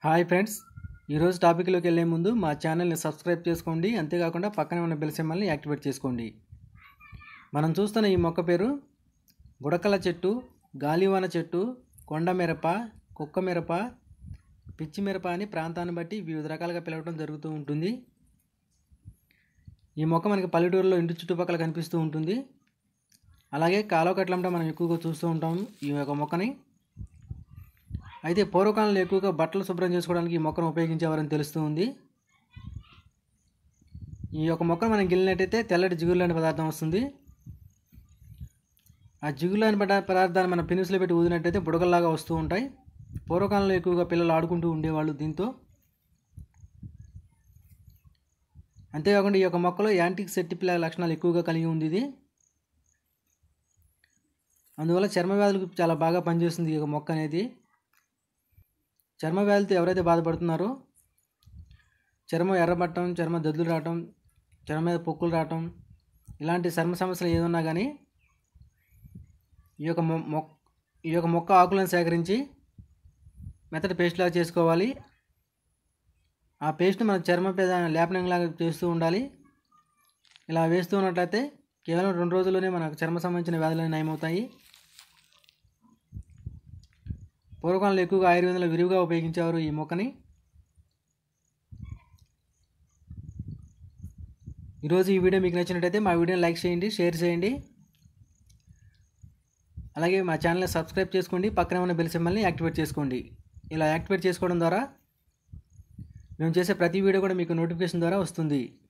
hi friends ఈరోజు టాపిక్లోకి వెళ్ళే ముందు మా ఛానల్ని సబ్స్క్రైబ్ చేసుకోండి అంతేకాకుండా పక్కనే ఉన్న బెల్ సింబల్ని యాక్టివేట్ చేసుకోండి మనం చూస్తున్న ఈ మొక్క పేరు బుడకల చెట్టు గాలివాన చెట్టు కొండ మిరప కుక్క మిరప పిచ్చి మిరప అని ప్రాంతాన్ని బట్టి వివిధ రకాలుగా పిలవడం జరుగుతూ ఉంటుంది ఈ మొక్క మనకి పల్లెటూరులో ఇంటి చుట్టుపక్కల కనిపిస్తూ ఉంటుంది అలాగే కాలువ కట్లంట మనం ఎక్కువగా చూస్తూ ఉంటాం ఈ యొక్క మొక్కని అయితే పూర్వకాలంలో ఎక్కువగా బట్టలు శుభ్రం చేసుకోవడానికి ఈ మొక్కను ఉపయోగించేవారని తెలుస్తూ ఉంది ఈ యొక్క మొక్కను మనం గిల్లినట్టయితే తెల్లటి జిగురు లాంటి పదార్థం వస్తుంది ఆ జిగురు లాంటి పదా- పదార్థాన్ని మన పెనుసులో పెట్టి ఊదినట్టయితే బుడగల్లాగా వస్తూ ఉంటాయి పూర్వకాలంలో ఎక్కువగా పిల్లలు ఆడుకుంటూ ఉండేవాళ్ళు దీంతో అంతేకాకుండా ఈ యొక్క మొక్కలో యాంటిక్ సెట్టిపిల్ల లక్షణాలు ఎక్కువగా కలిగి ఉంది ఇది అందువల్ల చర్మ వ్యాధులకు చాలా బాగా పనిచేస్తుంది ఈ యొక్క మొక్క అనేది చర్మ వ్యాధితో ఎవరైతే బాధపడుతున్నారో చర్మం ఎర్రబట్టడం చర్మ దద్దులు రావటం చర్మం మీద పొక్కులు రావటం ఇలాంటి చర్మ సమస్యలు ఏదున్నా కానీ ఈ యొక్క మొ మొక్ ఈ యొక్క మొక్క ఆకులను సేకరించి మెత్తటి పేస్ట్లాగా చేసుకోవాలి ఆ పేస్ట్ని మన చర్మ మీద లేపనంలాగా చేస్తూ ఉండాలి ఇలా వేస్తూ ఉన్నట్లయితే కేవలం రెండు రోజుల్లోనే మనకు చర్మ సంబంధించిన వ్యాధులు నయమవుతాయి పూర్వకాలంలో ఎక్కువగా ఆయుర్వేదంలో విరివిగా ఉపయోగించేవారు ఈ మొక్కని ఈరోజు ఈ వీడియో మీకు నచ్చినట్టయితే మా వీడియోని లైక్ చేయండి షేర్ చేయండి అలాగే మా ఛానల్ని సబ్స్క్రైబ్ చేసుకోండి పక్కనే ఉన్న బెల్ సింబల్ని యాక్టివేట్ చేసుకోండి ఇలా యాక్టివేట్ చేసుకోవడం ద్వారా మేము చేసే ప్రతి వీడియో కూడా మీకు నోటిఫికేషన్ ద్వారా వస్తుంది